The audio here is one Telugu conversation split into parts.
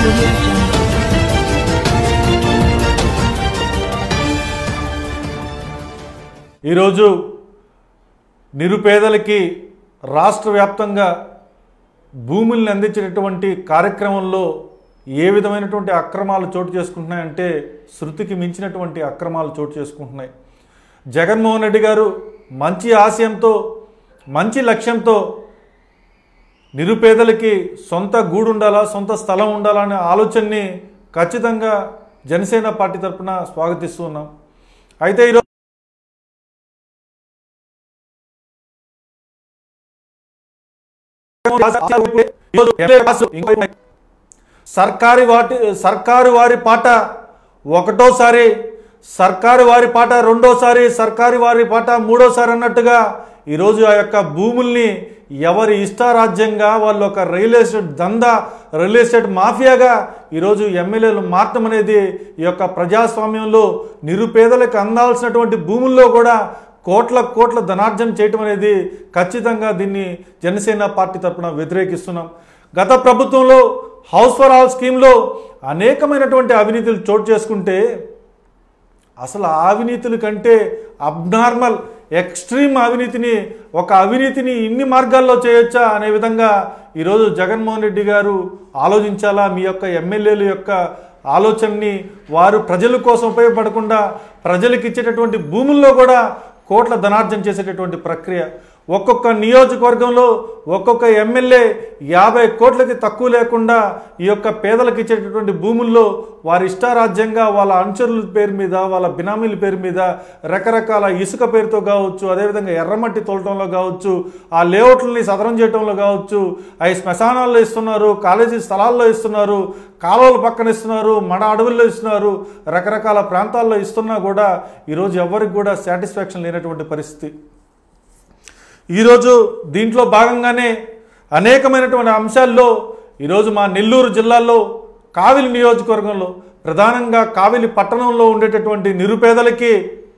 audio jungle. ఈరోజు నిరుపేదలకి రాష్ట్ర వ్యాప్తంగా భూముల్ని అందించేటటువంటి కార్యక్రమంలో ఏ విధమైనటువంటి అక్రమాలు చోటు చేసుకుంటున్నాయంటే శృతికి మించినటువంటి అక్రమాలు చోటు చేసుకుంటున్నాయి జగన్మోహన్ రెడ్డి గారు మంచి ఆశయంతో మంచి లక్ష్యంతో నిరుపేదలకి సొంత గూడు ఉండాలా సొంత స్థలం ఉండాలా అనే ఆలోచనని ఖచ్చితంగా జనసేన పార్టీ తరఫున స్వాగతిస్తూ ఉన్నాం అయితే ఈరోజు సర్కారి వాటి సర్కారు వారి పాట ఒకటోసారి సర్కారు వారి పాట రెండోసారి సర్కారు వారి పాట మూడోసారి అన్నట్టుగా ఈరోజు ఆ యొక్క భూముల్ని ఎవరి ఇష్టారాజ్యంగా వాళ్ళు ఒక రియల్ ఎస్టేట్ దందా రియల్ ఎస్టేట్ మాఫియాగా ఈరోజు ఎమ్మెల్యేలు మార్చడం అనేది ఈ యొక్క ప్రజాస్వామ్యంలో నిరుపేదలకు అందాల్సినటువంటి భూముల్లో కూడా కోట్ల కోట్ల ధనార్జన చేయటం అనేది ఖచ్చితంగా దీన్ని జనసేన పార్టీ తరపున వ్యతిరేకిస్తున్నాం గత ప్రభుత్వంలో హౌస్ ఫర్ ఆల్ స్కీమ్లో అనేకమైనటువంటి అవినీతులు చోటు చేసుకుంటే అసలు ఆ అవినీతుల కంటే అబ్నార్మల్ ఎక్స్ట్రీమ్ అవినీతిని ఒక అవినీతిని ఇన్ని మార్గాల్లో చేయొచ్చా అనే విధంగా ఈరోజు జగన్మోహన్ రెడ్డి గారు ఆలోచించాలా మీ యొక్క ఎమ్మెల్యేల యొక్క ఆలోచనని వారు ప్రజల కోసం ఉపయోగపడకుండా ప్రజలకు ఇచ్చేటటువంటి భూముల్లో కూడా కోట్ల ధనార్జన చేసేటటువంటి ప్రక్రియ ఒక్కొక్క నియోజకవర్గంలో ఒక్కొక్క ఎమ్మెల్యే యాభై కోట్లకి తక్కువ లేకుండా ఈ యొక్క పేదలకు ఇచ్చేటటువంటి భూముల్లో వారి ఇష్టారాజ్యంగా వాళ్ళ అనుచరుల పేరు మీద వాళ్ళ బినామీల పేరు మీద రకరకాల ఇసుక పేరుతో కావచ్చు అదేవిధంగా ఎర్రమట్టి తోలటంలో కావచ్చు ఆ లేఅవుట్లని సదరం చేయటంలో కావచ్చు అవి శ్మశానాల్లో ఇస్తున్నారు కాలేజీ స్థలాల్లో ఇస్తున్నారు కాలువల పక్కన ఇస్తున్నారు మడ అడవుల్లో ఇస్తున్నారు రకరకాల ప్రాంతాల్లో ఇస్తున్నా కూడా ఈరోజు ఎవరికి కూడా సాటిస్ఫాక్షన్ లేనటువంటి పరిస్థితి ఈరోజు దీంట్లో భాగంగానే అనేకమైనటువంటి అంశాల్లో ఈరోజు మా నెల్లూరు జిల్లాలో కావిలి నియోజకవర్గంలో ప్రధానంగా కావిలి పట్టణంలో ఉండేటటువంటి నిరుపేదలకి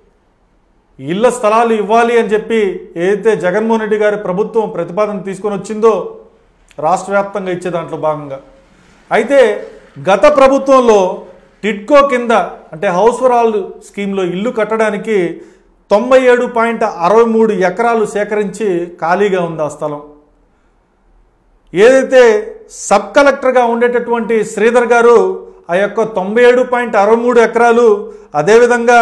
ఇళ్ల స్థలాలు ఇవ్వాలి అని చెప్పి ఏదైతే జగన్మోహన్ రెడ్డి గారి ప్రభుత్వం ప్రతిపాదన తీసుకొని వచ్చిందో రాష్ట్ర వ్యాప్తంగా ఇచ్చే దాంట్లో భాగంగా అయితే గత ప్రభుత్వంలో టిడ్కో కింద అంటే హౌస్ ఫర్ ఆల్ స్కీమ్లో ఇల్లు కట్టడానికి తొంభై ఏడు పాయింట్ అరవై మూడు ఎకరాలు సేకరించి ఖాళీగా ఉంది ఆ స్థలం ఏదైతే సబ్ కలెక్టర్గా ఉండేటటువంటి శ్రీధర్ గారు ఆ యొక్క తొంభై ఏడు పాయింట్ అరవై మూడు ఎకరాలు అదేవిధంగా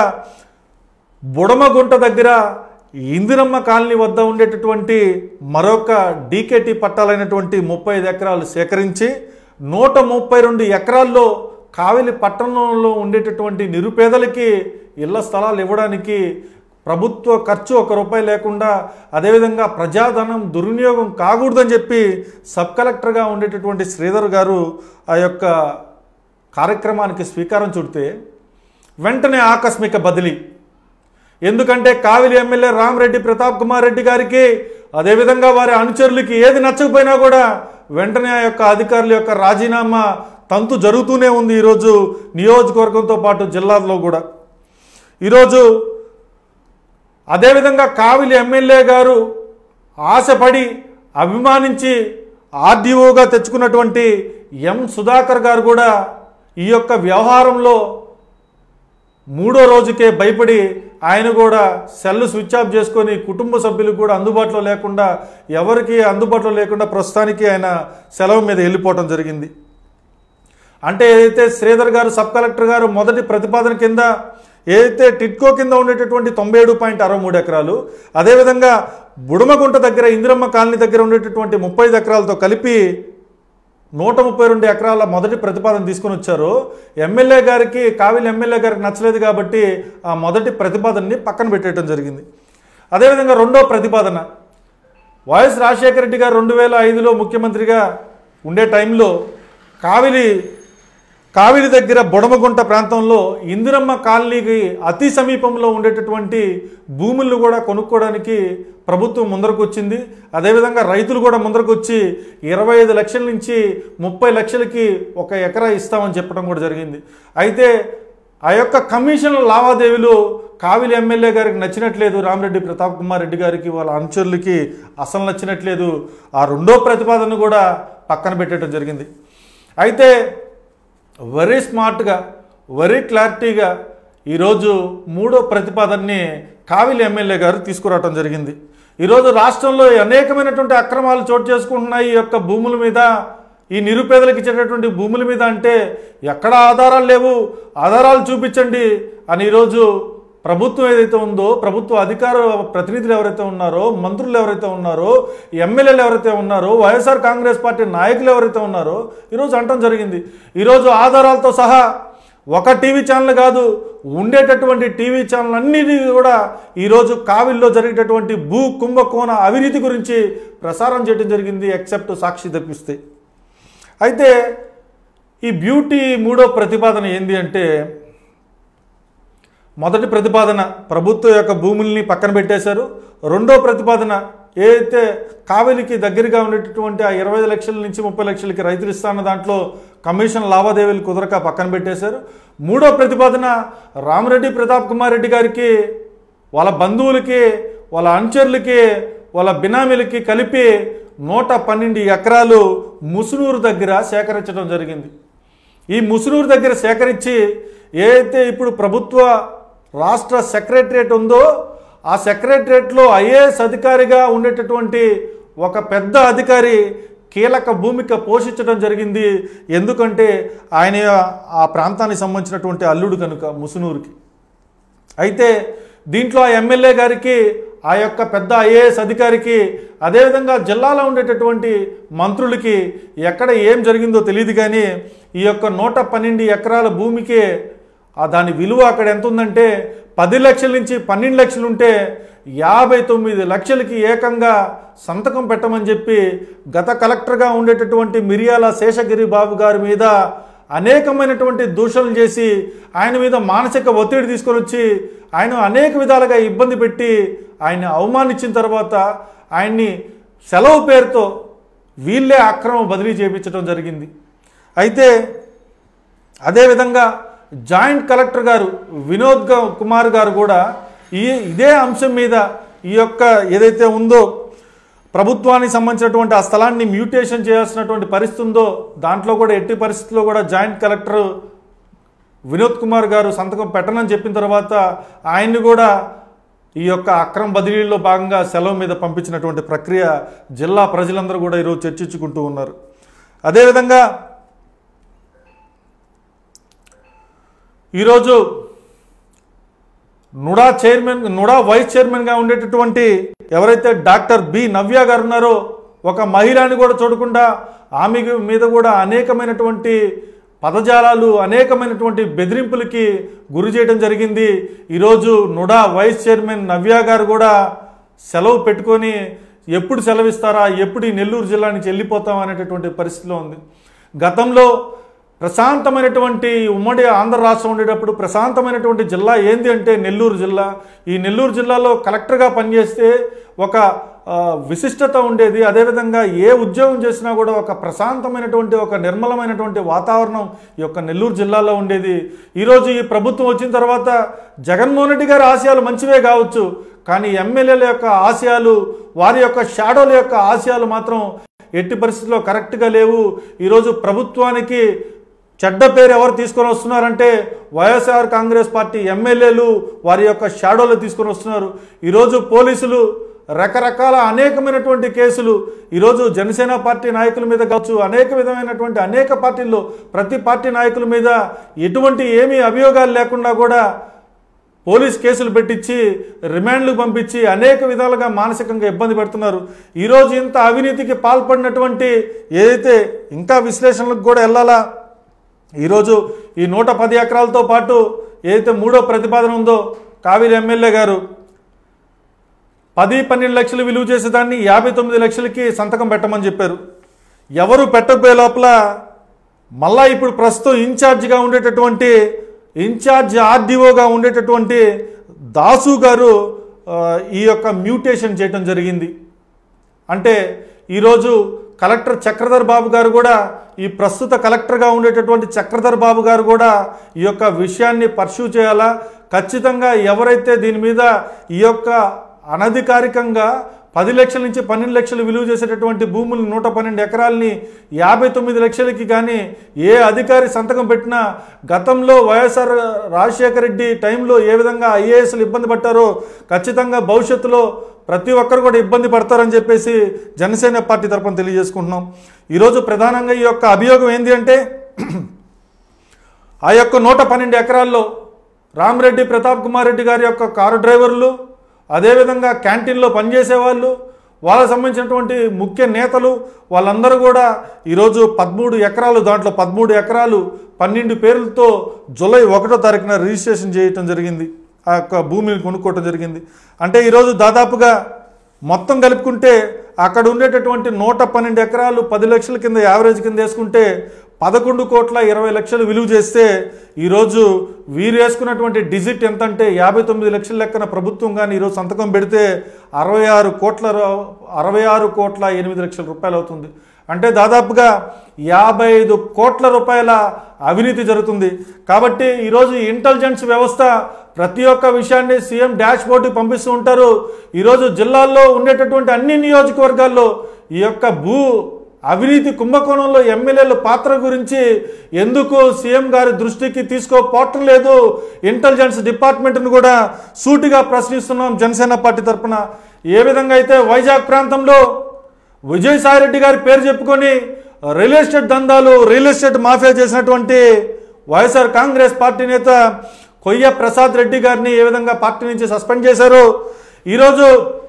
బుడమగుంట దగ్గర ఇందిరమ్మ కాలనీ వద్ద ఉండేటటువంటి మరొక డీకేటీ పట్టాలైనటువంటి ముప్పై ఐదు ఎకరాలు సేకరించి నూట ముప్పై రెండు ఎకరాల్లో కావిలి పట్టణంలో ఉండేటటువంటి నిరుపేదలకి ఇళ్ల స్థలాలు ఇవ్వడానికి ప్రభుత్వ ఖర్చు ఒక రూపాయి లేకుండా అదేవిధంగా ప్రజాధనం దుర్వినియోగం కాకూడదని చెప్పి సబ్ కలెక్టర్గా ఉండేటటువంటి శ్రీధర్ గారు ఆ యొక్క కార్యక్రమానికి స్వీకారం చుడితే వెంటనే ఆకస్మిక బదిలీ ఎందుకంటే కావిలి ఎమ్మెల్యే రామరెడ్డి ప్రతాప్ కుమార్ రెడ్డి గారికి అదేవిధంగా వారి అనుచరులకి ఏది నచ్చకపోయినా కూడా వెంటనే ఆ యొక్క అధికారుల యొక్క రాజీనామా తంతు జరుగుతూనే ఉంది ఈరోజు నియోజకవర్గంతో పాటు జిల్లాలో కూడా ఈరోజు అదేవిధంగా కావిలి ఎమ్మెల్యే గారు ఆశపడి అభిమానించి ఆర్డీఓగా తెచ్చుకున్నటువంటి ఎం సుధాకర్ గారు కూడా ఈ యొక్క వ్యవహారంలో మూడో రోజుకే భయపడి ఆయన కూడా సెల్ స్విచ్ ఆఫ్ చేసుకొని కుటుంబ సభ్యులకు కూడా అందుబాటులో లేకుండా ఎవరికి అందుబాటులో లేకుండా ప్రస్తుతానికి ఆయన సెలవు మీద వెళ్ళిపోవటం జరిగింది అంటే ఏదైతే శ్రీధర్ గారు సబ్ కలెక్టర్ గారు మొదటి ప్రతిపాదన కింద ఏదైతే టిట్కో కింద ఉండేటటువంటి తొంభై ఏడు పాయింట్ అరవై మూడు ఎకరాలు అదేవిధంగా బుడమగుంట దగ్గర ఇందిరమ్మ కాలనీ దగ్గర ఉండేటటువంటి ముప్పై ఐదు ఎకరాలతో కలిపి నూట ముప్పై రెండు ఎకరాల మొదటి ప్రతిపాదన తీసుకొని వచ్చారు ఎమ్మెల్యే గారికి కావిలి ఎమ్మెల్యే గారికి నచ్చలేదు కాబట్టి ఆ మొదటి ప్రతిపాదనని పక్కన పెట్టేయడం జరిగింది అదేవిధంగా రెండో ప్రతిపాదన వైఎస్ రాజశేఖర రెడ్డి గారు రెండు వేల ఐదులో ముఖ్యమంత్రిగా ఉండే టైంలో కావిలి కావిలి దగ్గర బుడమగుంట ప్రాంతంలో ఇందిరమ్మ కాలనీకి అతి సమీపంలో ఉండేటటువంటి భూములను కూడా కొనుక్కోవడానికి ప్రభుత్వం ముందరకు వచ్చింది అదేవిధంగా రైతులు కూడా ముందరకు వచ్చి ఇరవై ఐదు లక్షల నుంచి ముప్పై లక్షలకి ఒక ఎకరా ఇస్తామని చెప్పడం కూడా జరిగింది అయితే ఆ యొక్క కమిషన్ లావాదేవీలు కావిలి ఎమ్మెల్యే గారికి నచ్చినట్లేదు రామరెడ్డి ప్రతాప్ కుమార్ రెడ్డి గారికి వాళ్ళ అనుచరులకి అసలు నచ్చినట్లేదు ఆ రెండో ప్రతిపాదన కూడా పక్కన పెట్టడం జరిగింది అయితే వెరీ స్మార్ట్గా వెరీ క్లారిటీగా ఈరోజు మూడో ప్రతిపాదనని కావిలి ఎమ్మెల్యే గారు తీసుకురావడం జరిగింది ఈరోజు రాష్ట్రంలో అనేకమైనటువంటి అక్రమాలు చోటు చేసుకుంటున్నాయి ఈ యొక్క భూముల మీద ఈ నిరుపేదలకు ఇచ్చేటటువంటి భూముల మీద అంటే ఎక్కడ ఆధారాలు లేవు ఆధారాలు చూపించండి అని ఈరోజు ప్రభుత్వం ఏదైతే ఉందో ప్రభుత్వ అధికార ప్రతినిధులు ఎవరైతే ఉన్నారో మంత్రులు ఎవరైతే ఉన్నారో ఎమ్మెల్యేలు ఎవరైతే ఉన్నారో వైఎస్ఆర్ కాంగ్రెస్ పార్టీ నాయకులు ఎవరైతే ఉన్నారో ఈరోజు అంటం జరిగింది ఈరోజు ఆధారాలతో సహా ఒక టీవీ ఛానల్ కాదు ఉండేటటువంటి టీవీ ఛానల్ అన్నిటి కూడా ఈరోజు కావిల్లో జరిగేటటువంటి భూ కుంభకోణ అవినీతి గురించి ప్రసారం చేయడం జరిగింది ఎక్సెప్ట్ సాక్షి తప్పిస్తే అయితే ఈ బ్యూటీ మూడో ప్రతిపాదన ఏంది అంటే మొదటి ప్రతిపాదన ప్రభుత్వం యొక్క భూముల్ని పక్కన పెట్టేశారు రెండో ప్రతిపాదన ఏదైతే కావేలికి దగ్గరగా ఉండేటటువంటి ఆ ఇరవై లక్షల నుంచి ముప్పై లక్షలకి రైతులు ఇస్తాన్న దాంట్లో కమిషన్ లావాదేవీలు కుదరక పక్కన పెట్టేశారు మూడో ప్రతిపాదన రామరెడ్డి ప్రతాప్ కుమార్ రెడ్డి గారికి వాళ్ళ బంధువులకి వాళ్ళ అనుచరులకి వాళ్ళ బినామీలకి కలిపి నూట పన్నెండు ఎకరాలు ముసునూరు దగ్గర సేకరించడం జరిగింది ఈ ముసునూరు దగ్గర సేకరించి ఏదైతే ఇప్పుడు ప్రభుత్వ రాష్ట్ర సెక్రటరియట్ ఉందో ఆ సెక్రటరియట్లో ఐఏఎస్ అధికారిగా ఉండేటటువంటి ఒక పెద్ద అధికారి కీలక భూమిక పోషించడం జరిగింది ఎందుకంటే ఆయన ఆ ప్రాంతానికి సంబంధించినటువంటి అల్లుడు కనుక ముసునూరుకి అయితే దీంట్లో ఆ ఎమ్మెల్యే గారికి ఆ యొక్క పెద్ద ఐఏఎస్ అధికారికి అదేవిధంగా జిల్లాలో ఉండేటటువంటి మంత్రులకి ఎక్కడ ఏం జరిగిందో తెలియదు కానీ ఈ యొక్క నూట పన్నెండు ఎకరాల భూమికి ఆ దాని విలువ అక్కడ ఎంత ఉందంటే పది లక్షల నుంచి పన్నెండు లక్షలు ఉంటే యాభై తొమ్మిది లక్షలకి ఏకంగా సంతకం పెట్టమని చెప్పి గత కలెక్టర్గా ఉండేటటువంటి మిరియాల శేషగిరి బాబు గారి మీద అనేకమైనటువంటి దూషణలు చేసి ఆయన మీద మానసిక ఒత్తిడి తీసుకొని వచ్చి ఆయన అనేక విధాలుగా ఇబ్బంది పెట్టి ఆయన్ని అవమానించిన తర్వాత ఆయన్ని సెలవు పేరుతో వీళ్ళే అక్రమ బదిలీ చేయించడం జరిగింది అయితే అదేవిధంగా జాయింట్ కలెక్టర్ గారు వినోద్ గా- కుమార్ గారు కూడా ఈ ఇదే అంశం మీద ఈ యొక్క ఏదైతే ఉందో ప్రభుత్వానికి సంబంధించినటువంటి ఆ స్థలాన్ని మ్యూటేషన్ చేయాల్సినటువంటి పరిస్థితి ఉందో దాంట్లో కూడా ఎట్టి పరిస్థితుల్లో కూడా జాయింట్ కలెక్టర్ వినోద్ కుమార్ గారు సంతకం పెట్టనని చెప్పిన తర్వాత ఆయన్ని కూడా ఈ యొక్క అక్రమ బదిలీలో భాగంగా సెలవు మీద పంపించినటువంటి ప్రక్రియ జిల్లా ప్రజలందరూ కూడా ఈరోజు చర్చించుకుంటూ ఉన్నారు అదేవిధంగా ఈరోజు నుడా చైర్మన్ నుడా వైస్ చైర్మన్గా ఉండేటటువంటి ఎవరైతే డాక్టర్ బి నవ్య గారు ఉన్నారో ఒక మహిళని కూడా చూడకుండా ఆమె మీద కూడా అనేకమైనటువంటి పదజాలాలు అనేకమైనటువంటి బెదిరింపులకి గురి చేయడం జరిగింది ఈరోజు నుడా వైస్ చైర్మన్ నవ్య గారు కూడా సెలవు పెట్టుకొని ఎప్పుడు సెలవిస్తారా ఎప్పుడు ఈ నెల్లూరు జిల్లా నుంచి వెళ్ళిపోతాం అనేటటువంటి పరిస్థితిలో ఉంది గతంలో ప్రశాంతమైనటువంటి ఉమ్మడి ఆంధ్ర రాష్ట్రం ఉండేటప్పుడు ప్రశాంతమైనటువంటి జిల్లా ఏంది అంటే నెల్లూరు జిల్లా ఈ నెల్లూరు జిల్లాలో కలెక్టర్గా పనిచేస్తే ఒక ఆ, విశిష్టత ఉండేది అదేవిధంగా ఏ ఉద్యోగం చేసినా కూడా ఒక ప్రశాంతమైనటువంటి ఒక నిర్మలమైనటువంటి వాతావరణం ఈ యొక్క నెల్లూరు జిల్లాలో ఉండేది ఈరోజు ఈ ప్రభుత్వం వచ్చిన తర్వాత జగన్మోహన్ రెడ్డి గారి ఆశయాలు మంచివే కావచ్చు కానీ ఎమ్మెల్యేల యొక్క ఆశయాలు వారి యొక్క షాడోల యొక్క ఆశయాలు మాత్రం ఎట్టి పరిస్థితుల్లో కరెక్ట్గా లేవు ఈరోజు ప్రభుత్వానికి చెడ్డ పేరు ఎవరు తీసుకొని వస్తున్నారంటే వైఎస్ఆర్ కాంగ్రెస్ పార్టీ ఎమ్మెల్యేలు వారి యొక్క షాడోలు తీసుకొని వస్తున్నారు ఈరోజు పోలీసులు రకరకాల అనేకమైనటువంటి కేసులు ఈరోజు జనసేన పార్టీ నాయకుల మీద కావచ్చు అనేక విధమైనటువంటి అనేక పార్టీల్లో ప్రతి పార్టీ నాయకుల మీద ఎటువంటి ఏమీ అభియోగాలు లేకుండా కూడా పోలీస్ కేసులు పెట్టించి రిమాండ్లు పంపించి అనేక విధాలుగా మానసికంగా ఇబ్బంది పెడుతున్నారు ఈరోజు ఇంత అవినీతికి పాల్పడినటువంటి ఏదైతే ఇంకా విశ్లేషణలకు కూడా వెళ్ళాలా ఈరోజు ఈ నూట పది ఎకరాలతో పాటు ఏదైతే మూడో ప్రతిపాదన ఉందో కావేరి ఎమ్మెల్యే గారు పది పన్నెండు లక్షలు విలువ చేసేదాన్ని యాభై తొమ్మిది లక్షలకి సంతకం పెట్టమని చెప్పారు ఎవరు పెట్టకపోయే లోపల మళ్ళా ఇప్పుడు ప్రస్తుతం ఇన్ఛార్జిగా ఉండేటటువంటి ఇన్ఛార్జ్ ఆర్డీఓగా ఉండేటటువంటి దాసు గారు ఆ, ఈ యొక్క మ్యూటేషన్ చేయడం జరిగింది అంటే ఈరోజు కలెక్టర్ చక్రధర్ బాబు గారు కూడా ఈ ప్రస్తుత కలెక్టర్గా ఉండేటటువంటి చక్రధర్ బాబు గారు కూడా ఈ యొక్క విషయాన్ని పర్సూ చేయాలా ఖచ్చితంగా ఎవరైతే దీని మీద ఈ యొక్క అనధికారికంగా పది లక్షల నుంచి పన్నెండు లక్షలు విలువ చేసేటటువంటి భూములు నూట పన్నెండు ఎకరాలని యాభై తొమ్మిది లక్షలకి కానీ ఏ అధికారి సంతకం పెట్టినా గతంలో వైఎస్ఆర్ రాజశేఖర రెడ్డి టైంలో ఏ విధంగా ఐఏఎస్లు ఇబ్బంది పట్టారో ఖచ్చితంగా భవిష్యత్తులో ప్రతి ఒక్కరు కూడా ఇబ్బంది పడతారని చెప్పేసి జనసేన పార్టీ తరపున తెలియజేసుకుంటున్నాం ఈరోజు ప్రధానంగా ఈ యొక్క అభియోగం ఏంటి అంటే ఆ యొక్క నూట పన్నెండు ఎకరాల్లో రామరెడ్డి ప్రతాప్ కుమార్ రెడ్డి గారి యొక్క కారు డ్రైవర్లు అదేవిధంగా క్యాంటీన్లో పనిచేసే వాళ్ళు వాళ్ళకి సంబంధించినటువంటి ముఖ్య నేతలు వాళ్ళందరూ కూడా ఈరోజు పదమూడు ఎకరాలు దాంట్లో పదమూడు ఎకరాలు పన్నెండు పేర్లతో జూలై ఒకటో తారీఖున రిజిస్ట్రేషన్ చేయటం జరిగింది ఆ యొక్క భూమిని కొనుక్కోవటం జరిగింది అంటే ఈరోజు దాదాపుగా మొత్తం కలుపుకుంటే అక్కడ ఉండేటటువంటి నూట పన్నెండు ఎకరాలు పది లక్షల కింద యావరేజ్ కింద వేసుకుంటే పదకొండు కోట్ల ఇరవై లక్షలు విలువ చేస్తే ఈరోజు వీరు వేసుకున్నటువంటి డిజిట్ ఎంత అంటే యాభై తొమ్మిది లక్షల లెక్కన ప్రభుత్వం కానీ ఈరోజు సంతకం పెడితే అరవై ఆరు కోట్ల రూ- అరవై ఆరు కోట్ల ఎనిమిది లక్షల రూపాయలు అవుతుంది అంటే దాదాపుగా యాభై ఐదు కోట్ల రూపాయల అవినీతి జరుగుతుంది కాబట్టి ఈరోజు ఇంటెలిజెన్స్ వ్యవస్థ ప్రతి ఒక్క విషయాన్ని సీఎం డాష్ బోర్డుకి పంపిస్తూ ఉంటారు ఈరోజు జిల్లాల్లో ఉండేటటువంటి అన్ని నియోజకవర్గాల్లో ఈ యొక్క భూ అవినీతి కుంభకోణంలో ఎమ్మెల్యేల పాత్ర గురించి ఎందుకు సీఎం గారి దృష్టికి తీసుకోపోవటం లేదు ఇంటెలిజెన్స్ డిపార్ట్మెంట్ను కూడా సూటిగా ప్రశ్నిస్తున్నాం జనసేన పార్టీ తరఫున ఏ విధంగా అయితే వైజాగ్ ప్రాంతంలో విజయసాయిరెడ్డి గారి పేరు చెప్పుకొని రియల్ ఎస్టేట్ దందాలు రియల్ ఎస్టేట్ మాఫియా చేసినటువంటి వైఎస్ఆర్ కాంగ్రెస్ పార్టీ నేత కొయ్య ప్రసాద్ రెడ్డి గారిని ఏ విధంగా పార్టీ నుంచి సస్పెండ్ చేశారు ఈరోజు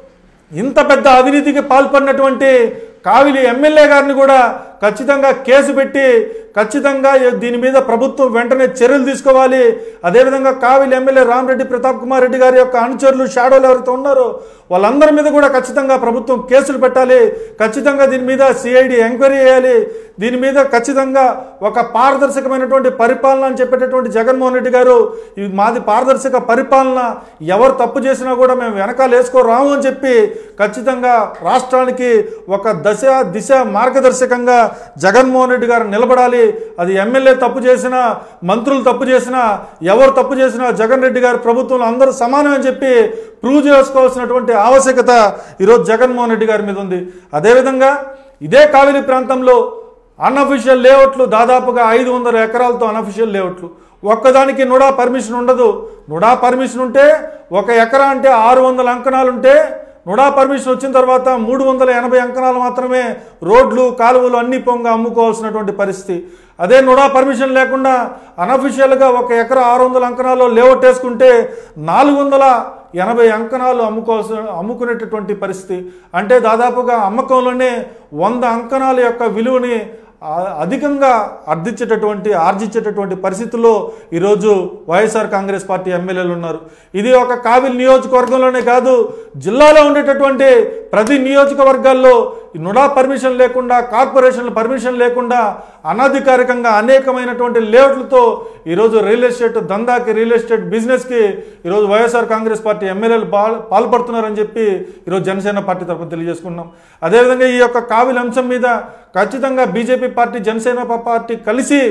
ఇంత పెద్ద అవినీతికి పాల్పడినటువంటి కావిలి ఎమ్మెల్యే గారిని కూడా ఖచ్చితంగా కేసు పెట్టి ఖచ్చితంగా దీని మీద ప్రభుత్వం వెంటనే చర్యలు తీసుకోవాలి అదేవిధంగా కావిలి ఎమ్మెల్యే రామరెడ్డి ప్రతాప్ కుమార్ రెడ్డి గారి యొక్క అనుచరులు షాడోలు ఎవరైతే ఉన్నారో వాళ్ళందరి మీద కూడా ఖచ్చితంగా ప్రభుత్వం కేసులు పెట్టాలి ఖచ్చితంగా దీని మీద సిఐడి ఎంక్వైరీ చేయాలి దీని మీద ఖచ్చితంగా ఒక పారదర్శకమైనటువంటి పరిపాలన అని చెప్పేటటువంటి జగన్మోహన్ రెడ్డి గారు ఇది మాది పారదర్శక పరిపాలన ఎవరు తప్పు చేసినా కూడా మేము వెనకాల వేసుకోరాము అని చెప్పి ఖచ్చితంగా రాష్ట్రానికి ఒక దశ దిశ మార్గదర్శకంగా జగన్మోహన్ రెడ్డి గారు నిలబడాలి అది ఎమ్మెల్యే తప్పు చేసినా మంత్రులు తప్పు చేసినా ఎవరు తప్పు చేసినా జగన్ రెడ్డి గారి ప్రభుత్వంలో అందరూ సమానం అని చెప్పి ప్రూవ్ చేసుకోవాల్సినటువంటి ఆవశ్యకత ఈరోజు జగన్మోహన్ రెడ్డి గారి మీద ఉంది అదేవిధంగా ఇదే కావిలి ప్రాంతంలో అన్అఫిషియల్ లేఅవుట్లు దాదాపుగా ఐదు వందల ఎకరాలతో అన్అఫిషియల్ లేఅవుట్లు ఒక్కదానికి నుడా పర్మిషన్ ఉండదు నుడా పర్మిషన్ ఉంటే ఒక ఎకరా అంటే ఆరు వందల అంకణాలు ఉంటే నుడా పర్మిషన్ వచ్చిన తర్వాత మూడు వందల ఎనభై అంకణాలు మాత్రమే రోడ్లు కాలువలు అన్ని పొంగ అమ్ముకోవాల్సినటువంటి పరిస్థితి అదే నుడా పర్మిషన్ లేకుండా అనఫిషియల్గా ఒక ఎకరా ఆరు వందల అంకణాలు లేఅవుట్ వేసుకుంటే నాలుగు వందల ఎనభై అంకణాలు అమ్ముకోవాల్సిన అమ్ముకునేటటువంటి పరిస్థితి అంటే దాదాపుగా అమ్మకంలోనే వంద అంకణాల యొక్క విలువని ఆ- అధికంగా అర్థించేటటువంటి ఆర్జించేటటువంటి పరిస్థితుల్లో ఈరోజు వైఎస్ఆర్ కాంగ్రెస్ పార్టీ ఎమ్మెల్యేలు ఉన్నారు ఇది ఒక కావిల్ నియోజకవర్గంలోనే కాదు జిల్లాలో ఉండేటటువంటి ప్రతి నియోజకవర్గాల్లో ఈ నుడా పర్మిషన్ లేకుండా కార్పొరేషన్ల పర్మిషన్ లేకుండా అనధికారికంగా అనేకమైనటువంటి లేఅవుట్లతో ఈరోజు రియల్ ఎస్టేట్ దందాకి రియల్ ఎస్టేట్ బిజినెస్కి ఈరోజు వైఎస్ఆర్ కాంగ్రెస్ పార్టీ ఎమ్మెల్యేలు పాల్ పాల్పడుతున్నారని చెప్పి ఈరోజు జనసేన పార్టీ తరఫున తెలియజేసుకున్నాం అదేవిధంగా ఈ యొక్క కావిలి అంశం మీద ఖచ్చితంగా బీజేపీ పార్టీ జనసేన పార్టీ కలిసి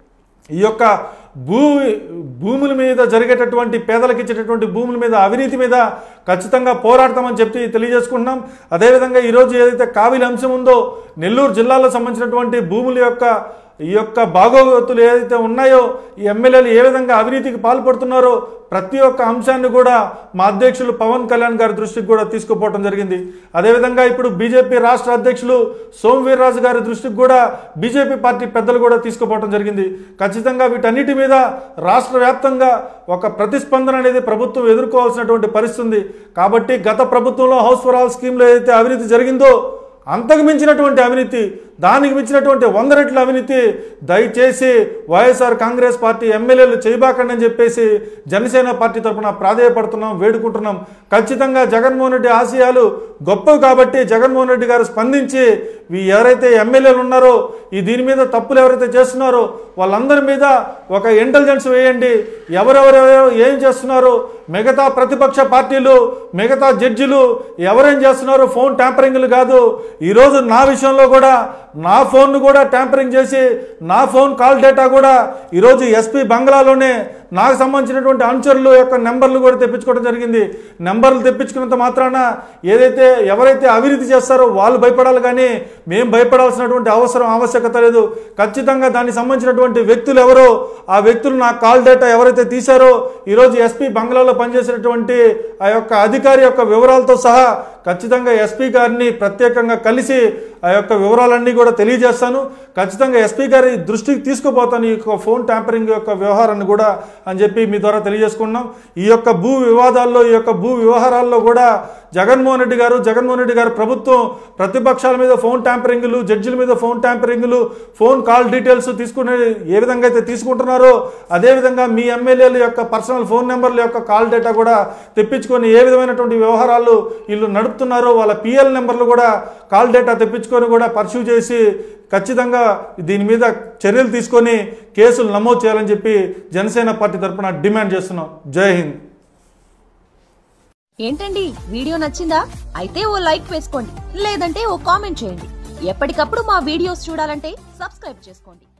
ఈ యొక్క భూ భూముల మీద జరిగేటటువంటి పేదలకు ఇచ్చేటటువంటి భూముల మీద అవినీతి మీద ఖచ్చితంగా పోరాడతామని చెప్పి తెలియజేసుకుంటున్నాం అదేవిధంగా ఈరోజు ఏదైతే కావిలి అంశం ఉందో నెల్లూరు జిల్లాలో సంబంధించినటువంటి భూముల యొక్క ఈ యొక్క బాగోగుతులు ఏదైతే ఉన్నాయో ఈ ఎమ్మెల్యేలు ఏ విధంగా అవినీతికి పాల్పడుతున్నారో ప్రతి ఒక్క అంశాన్ని కూడా మా అధ్యక్షులు పవన్ కళ్యాణ్ గారి దృష్టికి కూడా తీసుకుపోవడం జరిగింది అదేవిధంగా ఇప్పుడు బీజేపీ రాష్ట్ర అధ్యక్షులు సోమవీర్రాజు గారి దృష్టికి కూడా బీజేపీ పార్టీ పెద్దలు కూడా తీసుకుపోవడం జరిగింది ఖచ్చితంగా వీటన్నిటి మీద రాష్ట్ర వ్యాప్తంగా ఒక ప్రతిస్పందన అనేది ప్రభుత్వం ఎదుర్కోవాల్సినటువంటి పరిస్థితి ఉంది కాబట్టి గత ప్రభుత్వంలో హౌస్ ఫర్ ఆల్ స్కీమ్లో ఏదైతే అవినీతి జరిగిందో అంతకు మించినటువంటి అవినీతి దానికి మించినటువంటి వంద రెట్ల అవినీతి దయచేసి వైఎస్ఆర్ కాంగ్రెస్ పార్టీ ఎమ్మెల్యేలు చేయబాకండి అని చెప్పేసి జనసేన పార్టీ తరఫున ప్రాధేయపడుతున్నాం వేడుకుంటున్నాం ఖచ్చితంగా జగన్మోహన్ రెడ్డి ఆశయాలు గొప్పవి కాబట్టి జగన్మోహన్ రెడ్డి గారు స్పందించి ఈ ఎవరైతే ఎమ్మెల్యేలు ఉన్నారో ఈ దీని మీద తప్పులు ఎవరైతే చేస్తున్నారో వాళ్ళందరి మీద ఒక ఇంటెలిజెన్స్ వేయండి ఎవరెవరు ఏం చేస్తున్నారో మిగతా ప్రతిపక్ష పార్టీలు మిగతా జడ్జిలు ఎవరేం చేస్తున్నారో ఫోన్ ట్యాంపరింగ్లు కాదు ఈరోజు నా విషయంలో కూడా నా ఫోన్ను కూడా ట్యాంపరింగ్ చేసి నా ఫోన్ కాల్ డేటా కూడా ఈరోజు ఎస్పీ బంగ్లాలోనే నాకు సంబంధించినటువంటి అనుచరులు యొక్క నెంబర్లు కూడా తెప్పించుకోవడం జరిగింది నెంబర్లు తెప్పించుకున్నంత మాత్రాన ఏదైతే ఎవరైతే అవినీతి చేస్తారో వాళ్ళు భయపడాలి కానీ మేము భయపడాల్సినటువంటి అవసరం ఆవశ్యకత లేదు ఖచ్చితంగా దానికి సంబంధించినటువంటి వ్యక్తులు ఎవరో ఆ వ్యక్తులు నా కాల్ డేటా ఎవరైతే తీశారో ఈరోజు ఎస్పీ బంగ్లాలో పనిచేసినటువంటి ఆ యొక్క అధికారి యొక్క వివరాలతో సహా ఖచ్చితంగా ఎస్పీ గారిని ప్రత్యేకంగా కలిసి ఆ యొక్క వివరాలన్నీ కూడా తెలియజేస్తాను ఖచ్చితంగా ఎస్పీ గారి దృష్టికి తీసుకుపోతాను ఈ యొక్క ఫోన్ ట్యాంపరింగ్ యొక్క వ్యవహారాన్ని కూడా అని చెప్పి మీ ద్వారా తెలియజేసుకున్నాం ఈ యొక్క భూ వివాదాల్లో ఈ యొక్క భూ వ్యవహారాల్లో కూడా జగన్మోహన్ రెడ్డి గారు జగన్మోహన్ రెడ్డి గారు ప్రభుత్వం ప్రతిపక్షాల మీద ఫోన్ ట్యాంపరింగ్లు జడ్జిల మీద ఫోన్ ట్యాంపరింగ్లు ఫోన్ కాల్ డీటెయిల్స్ తీసుకునే ఏ విధంగా అయితే తీసుకుంటున్నారో అదేవిధంగా మీ ఎమ్మెల్యేల యొక్క పర్సనల్ ఫోన్ నెంబర్ల యొక్క కాల్ డేటా కూడా తెప్పించుకొని ఏ విధమైనటువంటి వ్యవహారాలు వీళ్ళు నడుపుతున్నారో వాళ్ళ పిఎల్ నెంబర్లు కూడా కాల్ డేటా తెప్పించుకొని కూడా పర్సూ చేసి ఖచ్చితంగా దీని మీద చర్యలు తీసుకొని కేసులు నమోదు చేయాలని చెప్పి జనసేన పార్టీ తరఫున డిమాండ్ చేస్తున్నాం జై హింద్ ఏంటండి వీడియో నచ్చిందా అయితే ఓ లైక్ వేసుకోండి లేదంటే ఓ కామెంట్ చేయండి ఎప్పటికప్పుడు మా వీడియోస్ చూడాలంటే సబ్స్క్రైబ్ చేసుకోండి